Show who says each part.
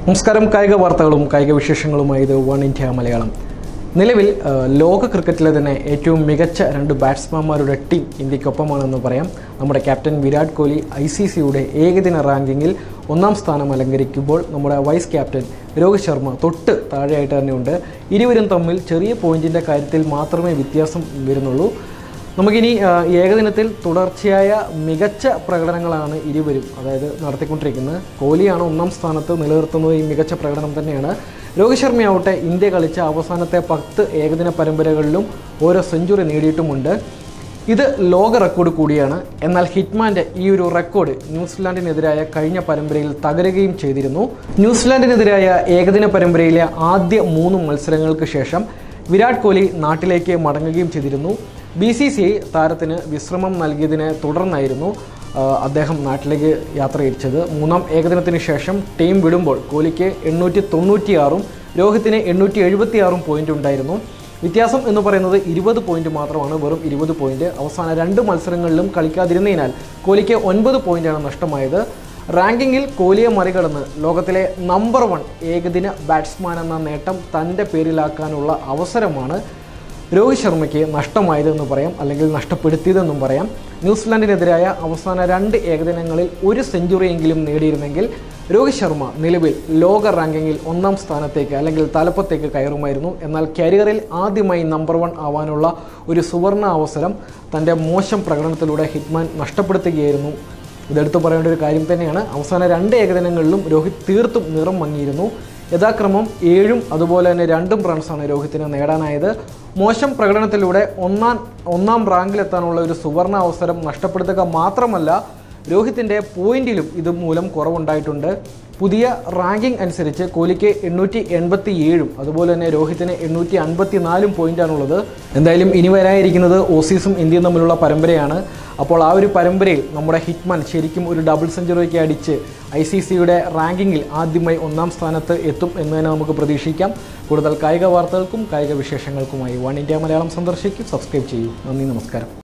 Speaker 1: നമസ്കാരം കായിക വാർത്തകളും കായിക വിശേഷങ്ങളുമായി ഇത് വൺ ഇന്ത്യ മലയാളം നിലവിൽ ആ, ലോക ക്രിക്കറ്റിലെ തന്നെ ഏറ്റവും മികച്ച രണ്ട് ബാറ്റ്സ്മാൻമാരുടെ ടീം ഇന്ത്യക്കൊപ്പമാണെന്ന് പറയാം നമ്മുടെ captain Virat Kohli I C സിയുടെ ഏകദിന റാങ്കിങ്ങിൽ ഒന്നാം സ്ഥാനം അലങ്കരിക്കുമ്പോൾ നമ്മുടെ വൈസ് ക്യാപ്റ്റൻ രോഹിത് ശർമ്മ തൊട്ട് താഴെയായിട്ട് തന്നെയുണ്ട് ഇരുവരും തമ്മിൽ ചെറിയ പോയിന്റിൻ്റെ കാര്യത്തിൽ മാത്രമേ വ്യത്യാസം വരുന്നുള്ളൂ നമുക്കിനി ആ, ഏകദിനത്തിൽ തുടർച്ചയായ മികച്ച പ്രകടനങ്ങളാണ് ഇരുവരും അതായത് നടത്തിക്കൊണ്ടിരിക്കുന്നത് കോഹ്ലിയാണ് ഒന്നാം സ്ഥാനത്ത് നിലനിർത്തുന്നത് ഈ മികച്ച പ്രകടനം തന്നെയാണ് രോഹിത് ശർമ്മയാവട്ടെ ഇന്ത്യ കളിച്ച അവസാനത്തെ പത്ത് ഏകദിന പരമ്പരകളിലും ഓരോ സെഞ്ചുറി നേടിയിട്ടുമുണ്ട് ഇത് ലോക റെക്കോർഡ് കൂടിയാണ് എന്നാൽ ഹിറ്റ്മാൻ്റെ ഈ ഒരു റെക്കോർഡ് ന്യൂസിലാൻഡിനെതിരായ കഴിഞ്ഞ പരമ്പരയിൽ തകരുകയും ചെയ്തിരുന്നു ന്യൂസിലാൻഡിനെതിരായ ഏകദിന പരമ്പരയിലെ ആദ്യ മൂന്ന് മത്സരങ്ങൾക്ക് ശേഷം വിരാട് കോഹ്ലി നാട്ടിലേക്ക് മടങ്ങുകയും ചെയ്തിരുന്നു ബി സി സി ഐ താരത്തിന് വിശ്രമം നൽകിയതിനെ തുടർന്നായിരുന്നു ആ, അദ്ദേഹം നാട്ടിലേക്ക് യാത്ര തിരിച്ചത് മൂന്നാം ഏകദിനത്തിന് ശേഷം ടീം വിടുമ്പോൾ കോഹ്ലിക്ക് എണ്ണൂറ്റി തൊണ്ണൂറ്റിയാറും രോഹിത്തിന് എണ്ണൂറ്റി എഴുപത്തിയാറും പോയിന്റ് ഉണ്ടായിരുന്നു വ്യത്യാസം എന്ന് പറയുന്നത് ഇരുപത് പോയിന്റ് മാത്രമാണ് വെറും ഇരുപത് പോയിന്റ് അവസാന രണ്ട് മത്സരങ്ങളിലും കളിക്കാതിരുന്നതിനാൽ കോഹ്ലിക്ക് ഒൻപത് പോയിന്റാണ് നഷ്ടമായത് റാങ്കിങ്ങിൽ കോഹ്ലിയെ മറികടന്ന് ലോകത്തിലെ നമ്പർ വൺ ഏകദിന ബാറ്റ്സ്മാൻ എന്ന നേട്ടം തൻ്റെ പേരിലാക്കാനുള്ള അവസരമാണ് രോഹിത് ശർമ്മയ്ക്ക് നഷ്ടമായതെന്ന് പറയാം അല്ലെങ്കിൽ നഷ്ടപ്പെടുത്തിയതെന്നും പറയാം ന്യൂസിലാൻഡിനെതിരായ അവസാന രണ്ട് ഏകദിനങ്ങളിൽ ഒരു സെഞ്ചുറിയെങ്കിലും നേടിയിരുന്നെങ്കിൽ രോഹിത് ശർമ്മ നിലവിൽ ലോക റാങ്കിങ്ങിൽ ഒന്നാം സ്ഥാനത്തേക്ക് അല്ലെങ്കിൽ തലപ്പത്തേക്ക് കയറുമായിരുന്നു എന്നാൽ കരിയറിൽ ആദ്യമായി നമ്പർ വൺ ആവാനുള്ള ഒരു സുവർണ അവസരം തൻ്റെ മോശം പ്രകടനത്തിലൂടെ ഹിറ്റ്മാൻ നഷ്ടപ്പെടുത്തുകയായിരുന്നു ഇതെടുത്തു പറയേണ്ട ഒരു കാര്യം തന്നെയാണ് അവസാന രണ്ട് ഏകദിനങ്ങളിലും രോഹിത് തീർത്തും നിറം മങ്ങിയിരുന്നു യഥാക്രമം ഏഴും അതുപോലെ തന്നെ രണ്ടും റൺസാണ് രോഹിത്തിന് നേടാനായത് മോശം പ്രകടനത്തിലൂടെ ഒന്നാം ഒന്നാം റാങ്കിലെത്താനുള്ള ഒരു സുവർണ അവസരം നഷ്ടപ്പെടുത്തുക മാത്രമല്ല രോഹിത്തിൻ്റെ പോയിന്റിലും ഇത് മൂലം കുറവുണ്ടായിട്ടുണ്ട് പുതിയ റാങ്കിംഗ് അനുസരിച്ച് കോഹ്ലിക്ക് എണ്ണൂറ്റി എൺപത്തി ഏഴും അതുപോലെ തന്നെ രോഹിത്തിന് എണ്ണൂറ്റി അൻപത്തി നാലും പോയിന്റാണുള്ളത് എന്തായാലും ഇനി വരാനിരിക്കുന്നത് ഓസീസും ഇന്ത്യയും തമ്മിലുള്ള പരമ്പരയാണ് അപ്പോൾ ആ ഒരു പരമ്പരയിൽ നമ്മുടെ ഹിറ്റ്മാൻ ശരിക്കും ഒരു ഡബിൾ സെഞ്ചുറിയൊക്കെ അടിച്ച് ഐ സി സിയുടെ റാങ്കിങ്ങിൽ ആദ്യമായി ഒന്നാം സ്ഥാനത്ത് എത്തും എന്ന് തന്നെ നമുക്ക് പ്രതീക്ഷിക്കാം കൂടുതൽ കായിക വാർത്തകൾക്കും കായിക വിശേഷങ്ങൾക്കുമായി വൺ ഇന്ത്യ മലയാളം സന്ദർശിക്കും സബ്സ്ക്രൈബ് ചെയ്യൂ നന്ദി നമസ്കാരം